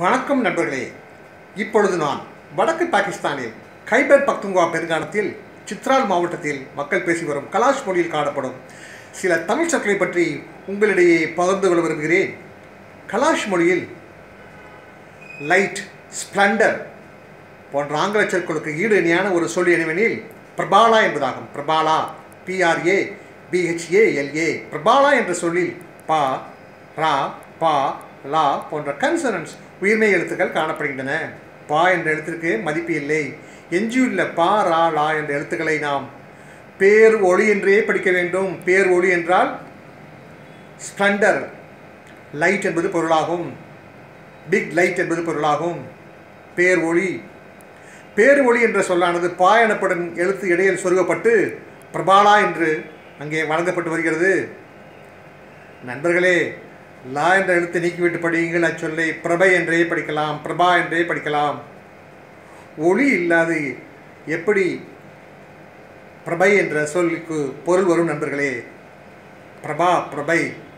வணக்கம் நண்பர்களே இப்பொழுது நான் வடக்கு பாகிஸ்தானில் கைபர் பக்துங்கா பெருங்கானத்தில் சித்ரால் மாவட்டத்தில் மக்கள் பேசி வரும் கலாஷ் மொழியில் காணப்படும் சில தமிழ் சொற்களை பற்றி உங்களிடையே பகிர்ந்து கொள்ள விரும்புகிறேன் கலாஷ் மொழியில் லைட் ஸ்ப்ளண்டர் போன்ற ஆங்கில சொற்களுக்கு ஈடு இணையான ஒரு சொல் என்னவெனில் பிரபாலா என்பதாகும் பிரபாலா பிஆர்ஏ பிஹெச்ஏஎல்ஏ பிரபாலா என்ற சொல்லில் பா ரா பா லா போன்ற கன்சனன்ஸ் உயிர்மை எழுத்துக்கள் காணப்படுகின்றன பா என்ற எழுத்திற்கு மதிப்பு இல்லை எஞ்சியுள்ள பா ரா லா என்ற எழுத்துக்களை நாம் பேர் ஒளி என்றே படிக்க வேண்டும் பேர் ஒளி என்றால் ஸ்ப்ளண்டர் லைட் என்பது பொருளாகும் பிக் லைட் என்பது பொருளாகும் பேர் ஒளி பேர் ஒளி என்ற சொல்லானது பா எனப்படும் எழுத்து இடையில் சொருகப்பட்டு பிரபாலா என்று அங்கே வழங்கப்பட்டு வருகிறது நண்பர்களே லா என்ற எழுத்தை நீக்கிவிட்டு படியுங்கள் அச்சொல்லை பிரபை என்றே படிக்கலாம் பிரபா என்றே படிக்கலாம் ஒளி இல்லாது எப்படி பிரபை என்ற சொல்லுக்கு பொருள் வரும் நண்பர்களே பிரபா பிரபை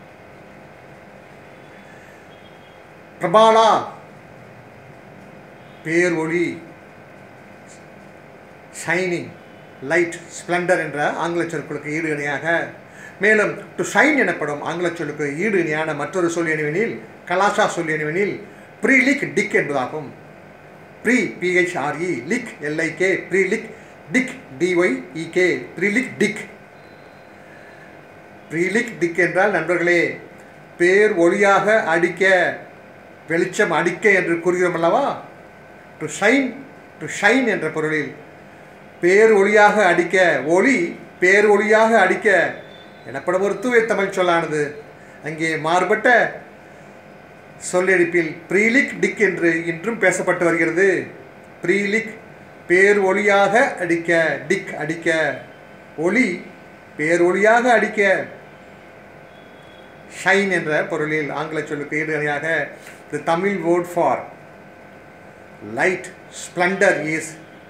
பிரபாலா பேர் ஒளி ஷைனிங் லைட் ஸ்ப்ளண்டர் என்ற ஆங்கில சொற்களுக்கு ஈடு இணையாக மேலும் டு ஷைன் எனப்படும் ஆங்கில சொல்லுக்கு ஈடு இணையான மற்றொரு சொல் எனவெனில் கலாஷா சொல் எனவெனில் ப்ரீலிக் டிக் என்பதாகும் ப்ரீ பிஹெச்ஆர்இ லிக் எல்ஐகே ப்ரீலிக் டிக் டிஒய் இகே ப்ரீலிக் டிக் ப்ரீலிக் டிக் என்றால் நண்பர்களே பேர் ஒளியாக அடிக்க வெளிச்சம் அடிக்க என்று கூறுகிறோம் அல்லவா டு ஷைன் டு ஷைன் என்ற பொருளில் பேர் ஒளியாக அடிக்க ஒளி பேர் ஒளியாக அடிக்க எனப்படும் ஒரு தூய தமிழ் சொல்லானது அங்கே மாறுபட்ட சொல்லெடுப்பில் ப்ரீலிக் டிக் என்று இன்றும் பேசப்பட்டு வருகிறது ப்ரீலிக் பேர் ஒளியாக அடிக்க டிக் அடிக்க ஒளி பேர் ஒளியாக அடிக்க ஷைன் என்ற பொருளில் ஆங்கில சொல்லுக்கு ஈடு இணையாக the Tamil word for light splendour is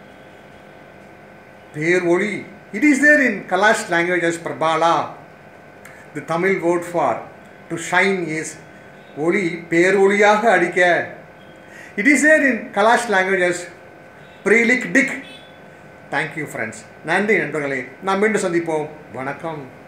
பேர் ஒளி it is there in Kalash languages பிரபாலா the Tamil word for to shine is ஒளி பேர் ஒளியாக அடிக்க it is there in Kalash languages ப்ரீலிக் டிக் தேங்க்யூ ஃப்ரெண்ட்ஸ் நன்றி நண்பர்களே நாம் மீண்டும் சந்திப்போம் வணக்கம்